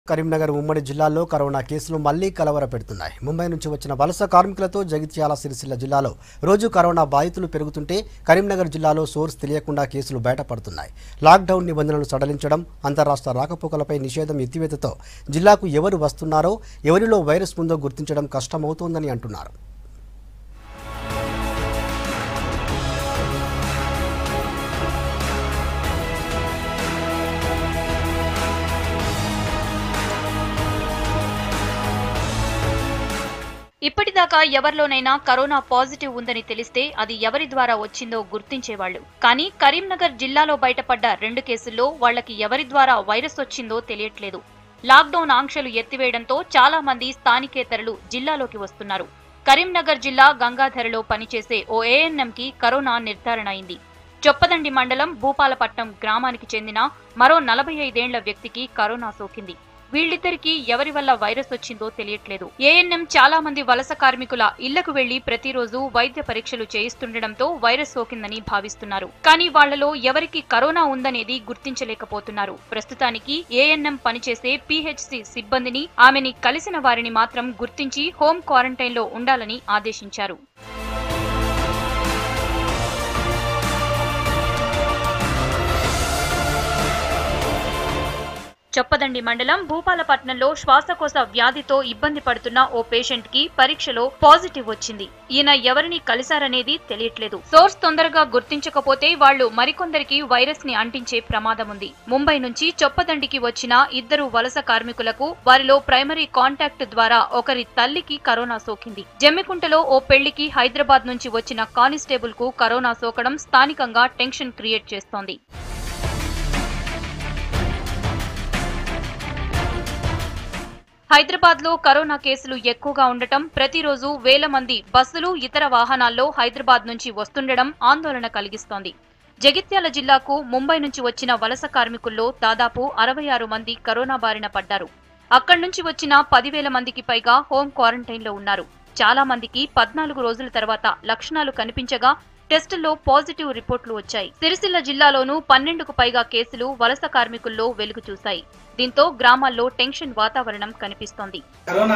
కరీంనగర్ ఉమ్మడి జిల్లాల్లో కరోనా కేసులు మళ్లీ కలవర పెడుతున్నాయి ముంబై నుంచి వచ్చిన వలస కార్మికులతో జగిత్యాల సిరిసిల్ల జిల్లాలో రోజు కరోనా బాధితులు పెరుగుతుంటే కరీంనగర్ జిల్లాలో సోర్స్ తెలియకుండా కేసులు బయటపడుతున్నాయి లాక్డౌన్ నిబంధనలు సడలించడం అంతరాష్ట్ర రాకపోకలపై నిషేధం ఎత్తివేతతో జిల్లాకు ఎవరు వస్తున్నారో ఎవరిలో వైరస్ ఉందో గుర్తించడం కష్టమవుతోందని అంటున్నారు ఇప్పటిదాకా ఎవరిలోనైనా కరోనా పాజిటివ్ ఉందని తెలిస్తే అది ఎవరి ద్వారా వచ్చిందో గుర్తించేవాళ్లు కానీ కరీంనగర్ జిల్లాలో బయటపడ్డ రెండు కేసుల్లో వాళ్లకి ఎవరి ద్వారా వైరస్ వచ్చిందో తెలియట్లేదు లాక్డౌన్ ఆంక్షలు ఎత్తివేయడంతో చాలా మంది స్థానికేతరులు జిల్లాలోకి వస్తున్నారు కరీంనగర్ జిల్లా గంగాధరలో పనిచేసే ఓ ఏఎన్ఎంకి కరోనా నిర్ధారణ అయింది చొప్పదండి మండలం భూపాలపట్నం గ్రామానికి చెందిన మరో నలభై ఐదేండ్ల వ్యక్తికి కరోనా సోకింది వీళ్ళిద్దరికీ ఎవరి వల్ల వైరస్ వచ్చిందో తెలియట్లేదు ఏఎన్ఎం చాలా మంది వలస కార్మికుల ఇళ్లకు వెళ్లి ప్రతిరోజు వైద్య పరీక్షలు చేయిస్తుండటంతో వైరస్ సోకిందని భావిస్తున్నారు కానీ వాళ్లలో ఎవరికి కరోనా ఉందనేది గుర్తించలేకపోతున్నారు ప్రస్తుతానికి ఏఎన్ఎం పనిచేసే పీహెచ్సి సిబ్బందిని ఆమెని కలిసిన వారిని మాత్రం గుర్తించి హోం క్వారంటైన్లో ఉండాలని ఆదేశించారు చొప్పదండి మండలం భూపాలపట్నంలో శ్వాసకోశ వ్యాధితో ఇబ్బంది పడుతున్న ఓ పేషెంట్ కి పరీక్షలో పాజిటివ్ వచ్చింది ఈయన ఎవరిని కలిశారనేది తెలియట్లేదు సోర్స్ తొందరగా గుర్తించకపోతే వాళ్లు మరికొందరికి వైరస్ ని అంటించే ప్రమాదం ఉంది ముంబై నుంచి చొప్పదండికి వచ్చిన ఇద్దరు వలస కార్మికులకు వారిలో ప్రైమరీ కాంటాక్ట్ ద్వారా ఒకరి తల్లికి కరోనా సోకింది జమ్మికుంటలో ఓ పెళ్లికి హైదరాబాద్ నుంచి వచ్చిన కానిస్టేబుల్ కు కరోనా సోకడం స్థానికంగా టెన్షన్ క్రియేట్ చేస్తోంది హైదరాబాద్ లో కరోనా కేసులు ఎక్కువగా ఉండటం ప్రతిరోజు వేల మంది బస్సులు ఇతర వాహనాల్లో హైదరాబాద్ నుంచి వస్తుండడం ఆందోళన కలిగిస్తోంది జగిత్యాల జిల్లాకు ముంబై నుంచి వచ్చిన వలస కార్మికుల్లో దాదాపు అరవై ఆరు మంది కరోనా బారిన పడ్డారు అక్కడి నుంచి వచ్చిన పదివేల మందికి పైగా హోం క్వారంటైన్లో ఉన్నారు చాలా మందికి పద్నాలుగు రోజుల తర్వాత లక్షణాలు కనిపించగా టెస్టుల్లో పాజిటివ్ రిపోర్టులు వచ్చాయి సిరిసిల్ల జిల్లాలోనూ పన్నెండుకు పైగా కేసులు వలస కార్మికుల్లో వెలుగు చూశాయి దీంతో గ్రామాల్లో టెన్షన్ వాతావరణం కనిపిస్తోంది కరోనా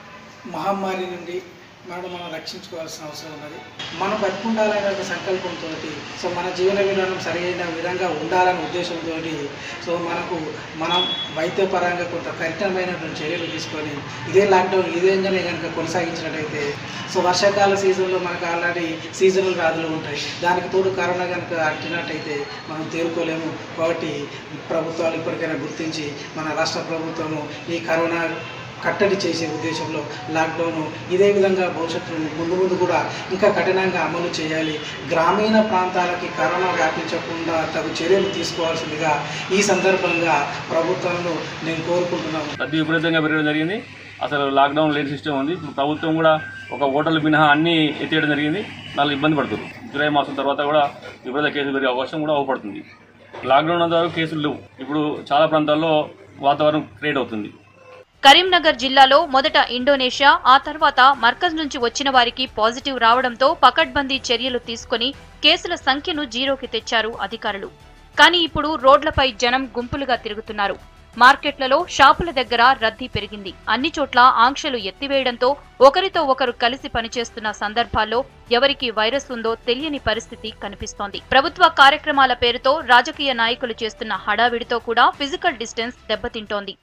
మహమ్మారి నుండి మనం మనం రక్షించుకోవాల్సిన అవసరం ఉన్నది మనం బతుకుండాలనే ఒక సంకల్పంతో సో మన జీవన విధానం సరైన విధంగా ఉండాలనే ఉద్దేశంతో సో మనకు మనం వైద్యపరంగా కొంత కఠినమైనటువంటి చర్యలు తీసుకొని ఇదే లాక్డౌన్ ఇదేంగానే కనుక కొనసాగించినట్టయితే సో వర్షాకాల సీజన్లో మనకు ఆల్రెడీ సీజనల్ వ్యాధులు ఉంటాయి దానికి తోడు కరోనా కనుక అంటినట్టయితే మనం తేరుకోలేము కాబట్టి ప్రభుత్వాలు ఇప్పటికైనా గుర్తించి మన రాష్ట్ర ప్రభుత్వము ఈ కరోనా కట్టడి చేసే ఉద్దేశంలో లాక్డౌన్ ఇదే విధంగా భవిష్యత్తు ముందు ముందు కూడా ఇంకా కఠినంగా అమలు చేయాలి గ్రామీణ ప్రాంతాలకి కరోనా వ్యాపించకుండా తగు చర్యలు తీసుకోవాల్సిందిగా ఈ సందర్భంగా ప్రభుత్వంలో నేను కోరుకుంటున్నాను రద్దీ విపరీతంగా పెరగడం జరిగింది అసలు లాక్డౌన్ లేని సిస్టమ్ ఉంది ఇప్పుడు ప్రభుత్వం కూడా ఒక హోటల్ మినహా అన్ని ఎత్తేయడం జరిగింది వాళ్ళు ఇబ్బంది పడుతుంది జూలై మాసం తర్వాత కూడా విపరీత కేసులు పెరిగే అవకాశం కూడా అవపడుతుంది లాక్డౌన్ ఉన్నంత వరకు కేసులు లేవు ఇప్పుడు చాలా ప్రాంతాల్లో వాతావరణం క్రియేట్ అవుతుంది కరీంనగర్ జిల్లాలో మొదట ఇండోనేషియా ఆ తర్వాత మర్కజ్ నుంచి వచ్చిన వారికి పాజిటివ్ రావడంతో పకడ్బందీ చర్యలు తీసుకుని కేసుల సంఖ్యను జీరోకి తెచ్చారు అధికారులు కానీ ఇప్పుడు రోడ్లపై జనం గుంపులుగా తిరుగుతున్నారు మార్కెట్లలో షాపుల దగ్గర రద్దీ పెరిగింది అన్ని చోట్ల ఆంక్షలు ఎత్తివేయడంతో ఒకరితో ఒకరు కలిసి పనిచేస్తున్న సందర్భాల్లో ఎవరికి వైరస్ ఉందో తెలియని పరిస్థితి కనిపిస్తోంది ప్రభుత్వ కార్యక్రమాల పేరుతో రాజకీయ నాయకులు చేస్తున్న హడావిడితో కూడా ఫిజికల్ డిస్టెన్స్ దెబ్బతింటోంది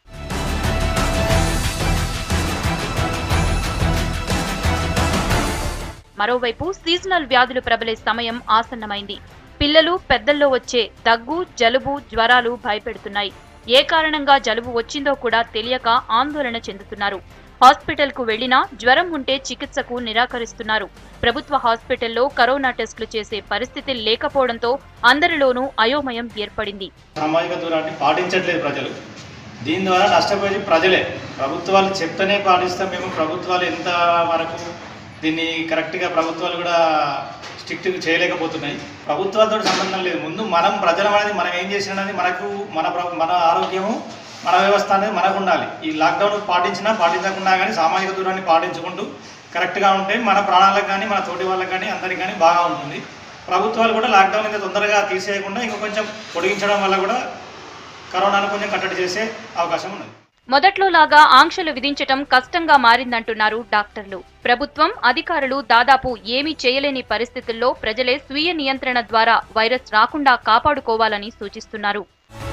మరోవైపు సీజనల్ వ్యాధులు ప్రబలే సమయం ఆసన్నమైంది పిల్లలు పెద్దల్లో వచ్చే దగ్గు జలుబు జ్వరాలు భయపెడుతున్నాయి ఏ కారణంగా జలుబు వచ్చిందో కూడా తెలియక ఆందోళన చెందుతున్నారు హాస్పిటల్కు వెళ్లినా జ్వరం ఉంటే చికిత్సకు నిరాకరిస్తున్నారు ప్రభుత్వ హాస్పిటల్లో కరోనా టెస్టులు చేసే పరిస్థితి లేకపోవడంతో అందరిలోనూ అయోమయం ఏర్పడింది సామాజిక దూరాన్ని పాటించట్లేదు ప్రజలు దీని ద్వారా నష్టపోయేది ప్రజలే ప్రభుత్వాలు చెప్తేనే పాటిస్తాం మేము ప్రభుత్వాలు ఎంత వరకు దీన్ని కరెక్ట్గా ప్రభుత్వాలు కూడా స్ట్రిక్ట్ చేయలేకపోతున్నాయి ప్రభుత్వాలతో సంబంధం లేదు ముందు మనం ప్రజలం అనేది మనం ఏం చేసినది మనకు మన ప్ర- మన ఆరోగ్యము మన వ్యవస్థ అనేది మనకు ఉండాలి ఈ లాక్డౌన్ పాటించినా పాటించకుండా కానీ సామాజిక దూరాన్ని పాటించుకుంటూ కరెక్ట్గా ఉంటే మన ప్రాణాలకు కానీ మన తోటి వాళ్ళకి కానీ అందరికి కానీ బాగా ఉంటుంది ప్రభుత్వాలు కూడా లాక్డౌన్ ఇంకా తొందరగా తీసేయకుండా ఇంకా కొంచెం పొడిగించడం వల్ల కూడా కరోనాను కొంచెం కట్టడి చేసే అవకాశం ఉన్నది మొదట్లో లాగా ఆంక్షలు విధించటం కష్టంగా మారిందంటున్నారు డాక్టర్లు ప్రభుత్వం అధికారులు దాదాపు ఏమీ చేయలేని పరిస్థితుల్లో ప్రజలే స్వీయ నియంత్రణ ద్వారా వైరస్ రాకుండా కాపాడుకోవాలని సూచిస్తున్నారు